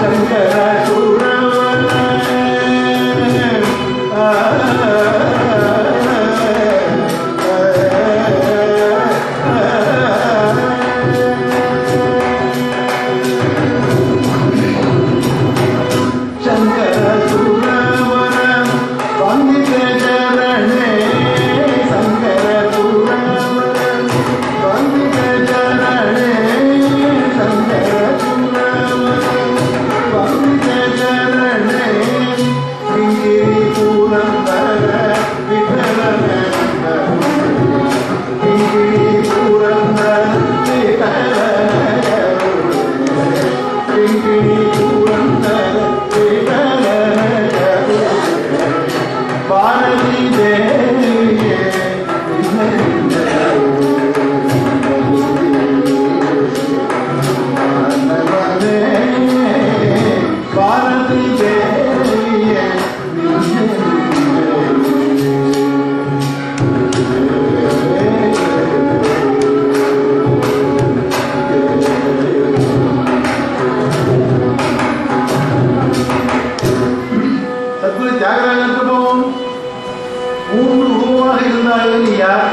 சங்கர சுரவர சங்கர சுரவர வந்தித சரணே சங்கர சுரவர வந்தித சரணே சங்கர சுரவர வந்தித சரணே சிங்கிரி பூரந்தர விఠலன சிங்கிரி பூரந்தர விఠலன சிங்கிரி பூரந்தர விఠலன பாரதி தேவியே பாரதி தேவியே சத்குரு தியாகராஜனுக்கு போவோம் மூன்று உருவமாக இருந்தாலும் நீ யார்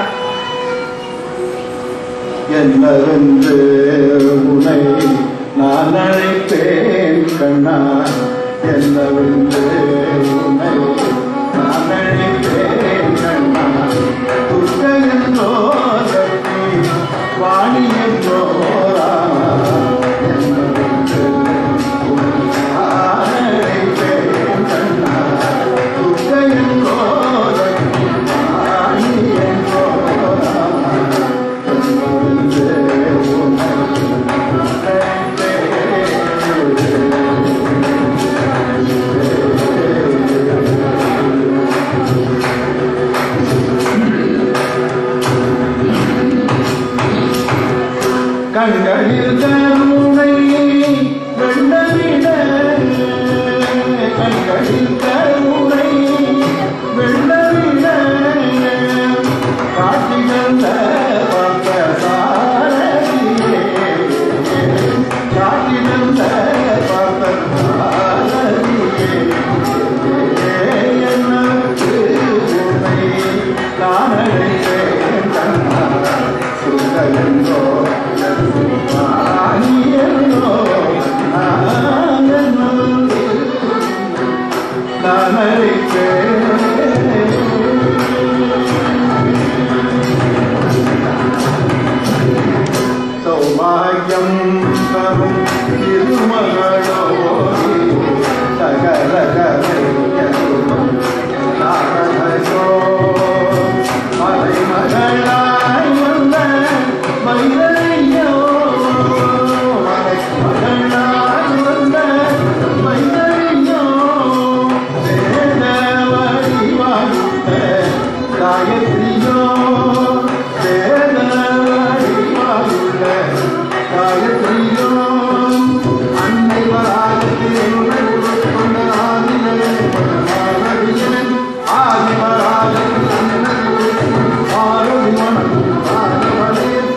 என்னவென்று உனை நான் அழைப்பேன் கண்ணா என்னவென்று உனை நான் அழைப்பேன் கண்ணா துர்க்க என்றோ சக்தி வாணி என்றோ ராமா என்னவென்று உனை நான் அழைப்பேன் கண்ணா துர்க்க என்றோ சக்தி வாணி என்றோ ராமா கண்களில் கருணை வெள்ளவிட கண்களில் கருணை வெள்ளவிட காட்டிகள் பார்த்த சாரதியே காட்டிகள் பார்த்த சாரதியே எனக்கு உன்னை நான் அழைத்தேன் கண்ணா சுகலென்றோ ஆனியனோ நானோ நான் அழைத்தேன் சௌபாகியம் தரும் திருமகளோ சகல கலையோ மலை மகளாய் வந்த மயிலையோ மலை மகளாய் வந்த மயிலையோ வேத வடிவாழ்த்த காயத்ரியோ வேத வடிவாழ்த்த காயத்ரியோ அன்னை வராகத்தில் கொண்ட ஆதினே ஆதினன் ஆதி வராகத்தில் ஆரோதி மனம் ஆதிமலையில்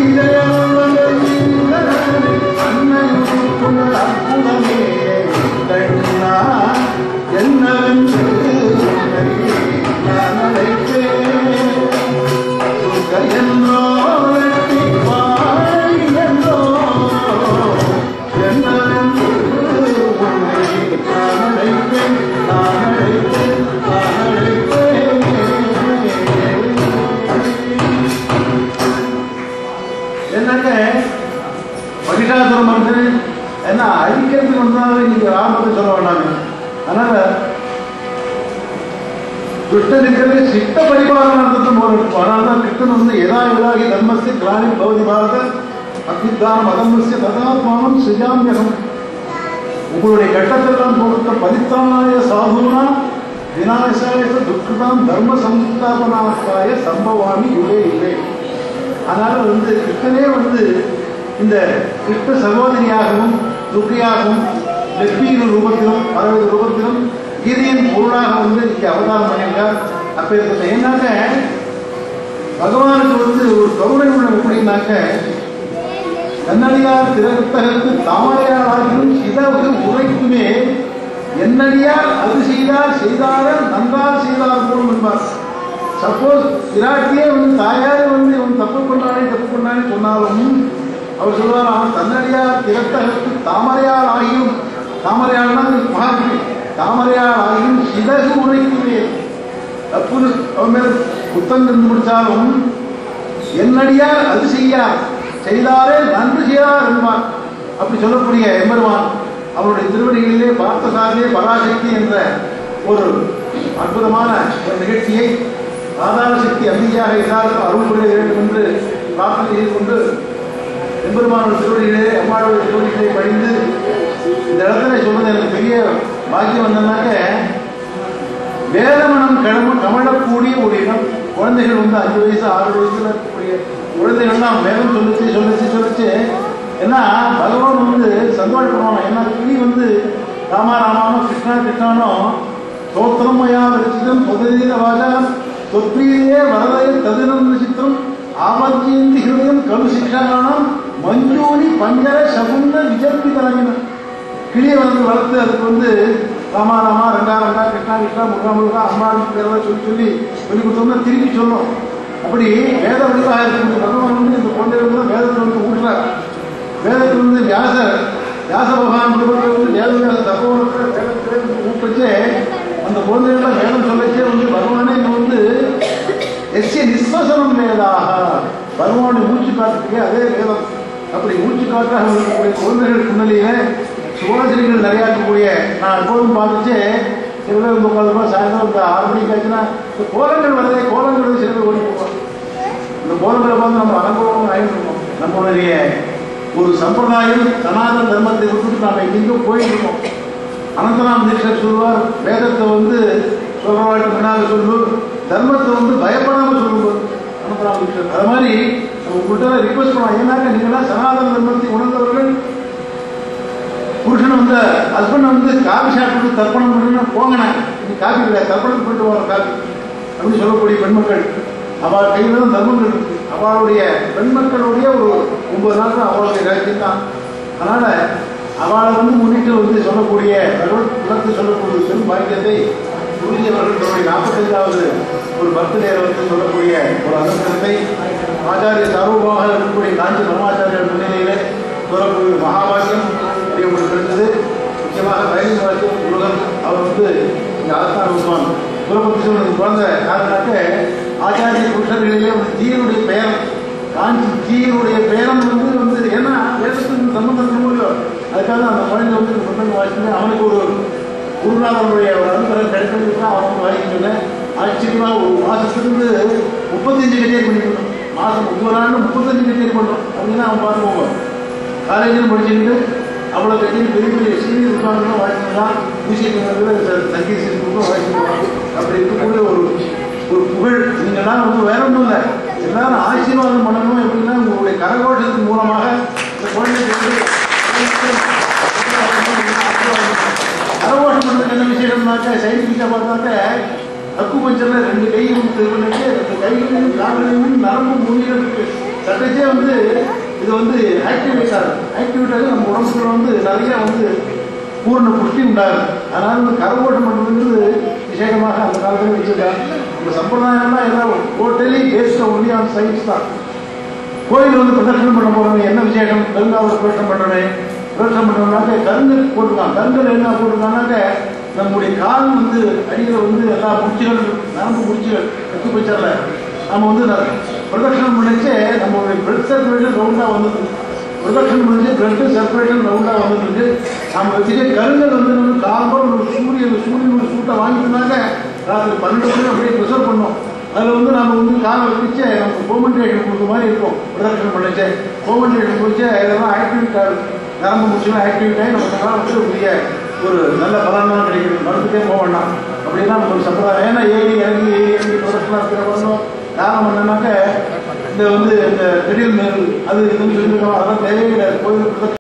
அற்புதமே கண்ணா என்னவென்று உன்னை நான் அழைப்பேன் என்றோ வெட்டி பாய் என்றோ என்னவென்று உன்னை நான் அழைப்பேன் நான் அழைப்பேன் நான் அழைப்பேன் என்னங்க மகிஷாசுரம் வந்து என்ன அழிக்கிறதுக்கு வந்தாலும் நீங்க ஆபத்தை சொல்ல வேண்டாங்க அதனால துஷ்டனுக்கு சித்த பரிபாலனத்துக்கு போறோம் அதனால தான் கிருஷ்ணன் வந்து எதா விலாகி தர்மஸ்ய கிளானி பவதி பாரத அத்திதான் அதர்மஸ்ய ததாத்மானம் சிஜாமியகம் உங்களுடைய கட்டத்தெல்லாம் கொடுத்த பதித்தானாய சாதுனா விநாயசாய துக்கிருதாம் தர்ம சம்ஸ்தாபனாக்காய சம்பவாமி யுகே யுகே அதனால வந்து கிருஷ்ணனே வந்து இந்த கிருஷ்ண சகோதரியாகவும் துர்க்கையாகவும் லட்சுமியின் ரூபத்திலும் பலவித ரூபத்திலும் கீதையின் பொருளாக வந்து இங்கே அவதாரம் பண்ணியிருக்கார் அப்ப இருக்கிற என்னங்க பகவானுக்கு வந்து ஒரு கருணை உள்ள எப்படின்னாக்க கண்ணடியார் திரத்தகத்து தாமரையாராகியும் சிதவுக்கு உரை என்னடியார் அது செய்தார் செய்தார நன்றால் செய்தார் போலும் என்பார் சப்போஸ் பிராட்டியே வந்து தாயாரே வந்து இவன் தப்பு பண்ணானே தப்பு பண்ணானே சொன்னாலும் அவர் சொல்வார் அவன் தன்னடியார் திரட்டகத்து தாமரையால் ஆகியும் தாமரையாள்னா மகாத்மி தாமரையால் ஆகியும் சிதகு உரைக்கிறேன் தப்புன்னு அவன் மேல குத்தம் இருந்து முடிச்சாலும் என்னடியார் அது செய்யார் செய்தாரே நன்று செய்யார் என்பார் அப்படி சொல்லக்கூடிய எம்பெருமான் அவருடைய திருவடிகளிலே பார்த்தசாரியே பராசக்தி என்ற ஒரு அற்புதமான ஒரு நிகழ்ச்சியை ஆதார சக்தி அதிதியாக எல்லாருக்கும் அருள் புரிய வேண்டும் என்று பிரார்த்தனை செய்து கொண்டு எம்பெருமானோட திருவடிகளே அம்மாவோட திருவடிகளை படிந்து இந்த இடத்துல சொல்றது எனக்கு பெரிய பாக்கியம் வந்தனாக்க வேதமனம் கிளம்ப கமழக்கூடிய ஒரு இடம் குழந்தைகள் வந்து அஞ்சு வயசு ஆறு வயசுல இருக்கக்கூடிய குழந்தைகள்லாம் வேதம் சொல்லிச்சு சொல்லிச்சு சொல்லிச்சு ஏன்னா பகவான் வந்து சந்தோஷப்படுவாங்க ஏன்னா கிளி வந்து ராமா ராமானோ கிருஷ்ணா கிருஷ்ணானோ ஸ்தோத்திரமயா விரச்சிதம் பொதுதீர வாஜா தொத்ரீயே வரதய ததினம் சித்திரம் ஆவர்ஜயந்தி ஹிருதயம் கரு சிக்ஷானாம் மஞ்சூரி பஞ்சர சகுந்த விஜர்பிதரவின கிளியை வந்து வளர்த்து அதுக்கு வந்து ராமா ராமா ரெண்டா ரெண்டா கிருஷ்ணா கிருஷ்ணா முருகா முருகா அம்மா பேரெல்லாம் சொல்லி சொல்லி சொல்லி கொடுத்தோம்னா திருப்பி சொல்லும் அப்படி வேத வடிவாக இருக்கக்கூடிய பகவான் வந்து இந்த குழந்தைகள் தான் வேதத்தை வந்து ஊட்டுறார் வேதத்தில் வந்து வியாசர் வியாச பகவான் குடும்பத்தில் வந்து வேத வியாச தப்போனத்தை ஊட்டுச்சே அந்த குழந்தைகள்லாம் வேதம் சொல்லச்சே வந்து பகவானே இங்க வந்து எஸ்ய நிஸ்வசனம் வேதாக பகவானுடைய மூச்சு காட்டுக்கே அதே வேதம் அப்படி மூச்சு காட்டாக இருக்கக்கூடிய குழந்தைகள் முன்னிலையில சுவாசிரிகள் நிறையா இருக்கக்கூடிய நான் எப்போதும் பார்த்துச்சு சில பேர் இந்த உட்காந்து சாயந்தரம் இந்த ஆறு மணிக்கு ஆச்சுன்னா இந்த கோலங்கள் வரதே கோலங்கள் வந்து சில பேர் ஓடி போவோம் இந்த கோலங்களை பார்த்து நம்ம அனுபவம் ஆகிருக்கோம் நம்மளுடைய ஒரு சம்பிரதாயம் சனாதன தர்மத்தை விட்டுட்டு நாம் எங்கெங்கோ போயிட்டு இருக்கோம் அனந்தராம் தீட்சர் சொல்வார் வேதத்தை வந்து சொல்றவாழ்க்கை முன்னாக சொல்லு தர்மத்தை வந்து பயப்படாம சொல்லுவார் அனந்தராம் தீட்சர் அது மாதிரி நம்ம உங்கள்கிட்ட ரிக்வஸ்ட் பண்ணலாம் ஏன்னாக்க நீங்களாம் சனாதன தர்மத்தை உணர்ந்தவர்கள் புருஷன் வந்து ஹஸ்பண்ட் வந்து காபி சாப்பிட்டு தர்ப்பணம் பண்ணுன்னு போங்கண்ணே நீ காபி இல்லை தர்ப்பணம் பண்ணிட்டு வர காபி அப்படின்னு சொல்லக்கூடிய பெண்மக்கள் அவள் கையில் தான் தர்மங்கள் இருக்கு அவளுடைய பெண்மக்களுடைய ஒரு ஒன்பது நாள் தான் அவளுடைய ராஜ்யம் தான் அதனால அவளை வந்து முன்னிட்டு வந்து சொல்லக்கூடிய பகவத் குலத்தை சொல்லக்கூடிய பெரும் பாக்கியத்தை புரிஞ்சவர்கள் தன்னுடைய நாற்பத்தைந்தாவது ஒரு பர்த்டே வந்து சொல்லக்கூடிய ஒரு அலங்கரத்தை ஆச்சாரிய சார்வமாக இருக்கக்கூடிய காஞ்சி பரமாச்சாரியர் முன்னிலையிலே சொல்லக்கூடிய மகாபாகியம் உங்களுக்கு இருந்தது முக்கியமாக ரயில் வாக்கியம் முருகன் அவர் வந்து இங்கே ஆஸ்தான் விடுவான் குலபக்ஷன் பிறந்த காரணாக்க ஆச்சாரிய புருஷர்களிலே ஒரு தீயனுடைய பெயரம் காஞ்சி தீயனுடைய பெயரம் வந்து வந்து ஏன்னா வேதத்துக்கு சம்பந்தம் இருக்க முடியும் அதுக்காக அந்த குழந்தை வந்து இந்த புத்தகம் வாசிச்சு அவனுக்கு ஒரு குருநாதனுடைய ஒரு அனுகிரகம் கிடைக்கிறதுக்கு அவன் வந்து வாசிக்க சொன்னேன் ஆச்சரியமா ஒரு மாசத்துலேருந்து முப்பத்தஞ்சு கச்சேரி பண்ணிக்கணும் மாதம் ஒவ்வொரு நாளும் முப்பத்தஞ்சு கச்சேரி பண்ணுறோம் அப்படின்னா அவன் பார்த்து போவான் காலேஜில் படிச்சுட்டு அவ்வளோ கட்டி பெரிய பெரிய சீனியர் வித்வான்களும் வாழ்த்துதான் மியூசிக் சங்கீத சிற்பங்களும் வாழ்த்துவாங்க அப்படி இருக்கக்கூடிய ஒரு ஒரு புகழ் நீங்கள்லாம் வந்து வேற ஒன்றும் இல்லை எல்லாரும் ஆசீர்வாதம் பண்ணணும் எப்படின்னா உங்களுடைய கரகோஷத்தின் மூலமாக இந்த குழந்தைக்கு வந்து கரகோஷம் பண்ணுறதுக்கு என்ன விஷயம்னாக்க சயின்டிஃபிக்காக பார்த்தாக்க அக்கு பஞ்சரில் ரெண்டு கையும் இது பண்ணிட்டு ரெண்டு கைகளையும் கால்களையும் நரம்பு மூலிகள் இருக்கு சட்டச்சே வந்து இது வந்து ஆக்டிவேட் ஆகுது ஆக்டிவேட் ஆகி நம்ம உடம்புக்குள்ள வந்து நிறைய வந்து பூர்ண புஷ்டி உண்டாகுது அதனால இந்த கரகோட்டம் பண்ணுறது விசேஷமாக அந்த காலத்தில் வச்சிருக்காங்க நம்ம சம்பிரதாயம்லாம் எல்லாம் totally based only on science தான் கோயில் வந்து பிரதர்ஷனம் பண்ண போறவங்க என்ன விசேஷம் கருங்காவில் பிரதர்ஷனம் பண்ணுறேன் பிரதர்ஷனம் பண்ணுறோம்னாக்க கருங்கல் போட்டிருக்கான் கருங்கல் என்ன போட்டிருக்காங்கனாக்க நம்முடைய கால் வந்து அடியில் வந்து எல்லா முடிச்சுகள் நரம்பு முடிச்சுகள் வெக்கு பச்சரில் நம்ம வந்து பிரதர்ஷனம் பண்ணிச்சு நம்மளுடைய பிளட் சர்க்குலேஷன் ரவுண்டாக வந்தது ப்ரொடக்ஷன் முடிஞ்சு பிளட் சர்க்குலேஷன் ரவுண்டாக வந்துருக்கு நம்ம வச்சுட்டு கருங்கல் வந்து நம்ம காலம்பரம் ஒரு சூரியன் சூரியன் ஒரு சூட்டை வாங்கிட்டோம்னாக்க ராத்திரி பன்னெண்டு மணி அப்படியே ப்ரிசர்வ் பண்ணோம் அதில் வந்து நம்ம வந்து காலை வச்சு நமக்கு கோமெண்டேஷன் கொடுத்த மாதிரி இருக்கும் ப்ரொடக்ஷன் பண்ணிச்சு கோமெண்டேஷன் முடிச்சு இதெல்லாம் ஆக்டிவேட் ஆகுது நரம்பு முடிச்சுலாம் ஆக்டிவேட் ஆகி நமக்கு அதெல்லாம் வந்து பெரிய ஒரு நல்ல பலன்லாம் கிடைக்குது மருந்துக்கே போக வேண்டாம் அப்படின்னா நம்ம சம்பிரதாயம் ஏன்னா ஏறி இறங்கி ஏறி இறங்கி ப்ரொடக்ஷனாக இருக்கிற வரணும் காரணம் என்னன்னாக்க இந்த வந்து இந்த திடீர் அது இதுன்னு சொல்லியிருக்கோம் அதெல்லாம் தேவையில்லை கோயில்